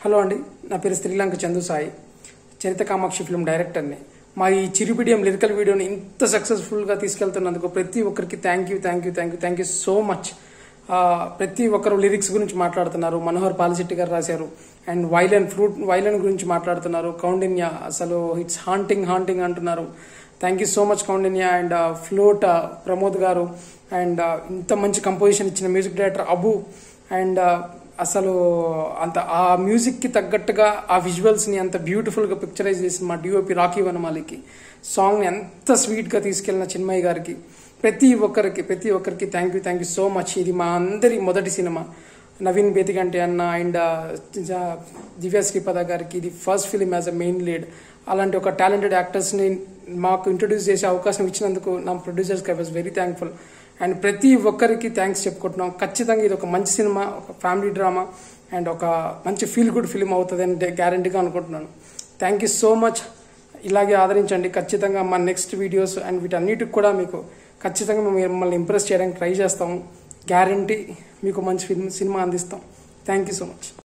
hello అండి నా పేరు శ్రీలంక చందు సాయి చరిత కామాక్షి ఫిల్మ్ డైరెక్టర్ని మా ఈ చిరుపిడియం లిరికల్ వీడియోని ఇంత సక్సెస్ఫుల్గా తీసుకెళ్తున్నందుకు ప్రతి ఒక్కరికి thank you thank you thank you thank you so much ప్రతి ఒక్కరు లిరిక్స్ గురించి మాట్లాడుతున్నారు మనోహర్ పాలశెట్టి గారు రాశారు అండ్ వైలెన్ ఫ్లూట్ వైలెన్ గురించి మాట్లాడుతున్నారు కౌండిన్య అసలు ఇట్స్ హాంటింగ్ హాంటింగ్ అంటున్నారు thank you so much Kaundinya and flute Pramod garu and ఇంత మంచి కంపోజిషన్ ఇచ్చిన మ్యూజిక్ డైరెక్టర్ అబు అండ్ అసలు అంత ఆ మ్యూజిక్కి తగ్గట్టుగా ఆ విజువల్స్ని అంత బ్యూటిఫుల్గా పిక్చరైజ్ చేసిన మా డిఓపి రాకీ వనమాలికి సాంగ్ని ఎంత స్వీట్గా తీసుకెళ్ళిన చిన్మయ్య గారికి ప్రతి ఒక్కరికి ప్రతి ఒక్కరికి thank you thank you so much ఇది మా అందరి మొదటి సినిమా నవీన్ బేతిగంటి అన్న అండ్ దివ్య శ్రీపద గారికి ఇది first film as a main lead అలాంటి ఒక టాలెంటెడ్ యాక్టర్స్ని మాకు ఇంట్రొడ్యూస్ చేసే అవకాశం ఇచ్చినందుకు నా ప్రొడ్యూసర్స్కి I was very thankful and ప్రతి ఒక్కరికి థ్యాంక్స్ చెప్పుకుంటున్నాం ఖచ్చితంగా ఇది ఒక మంచి సినిమా ఒక ఫ్యామిలీ డ్రామా అండ్ ఒక మంచి ఫీల్ గుడ్ ఫిలిం అవుతుంది అని గ్యారంటీగా అనుకుంటున్నాను థ్యాంక్ యూ సో మచ్ ఇలాగే ఆదరించండి ఖచ్చితంగా మా నెక్స్ట్ వీడియోస్ అండ్ వీటన్నిటికి కూడా మీకు ఖచ్చితంగా మేము మిమ్మల్ని ఇంప్రెస్ చేయడానికి ట్రై చేస్తాము గ్యారంటీ మీకు మంచి ఫిల్మ్ సినిమా అందిస్తాం థ్యాంక్ యూ సో మచ్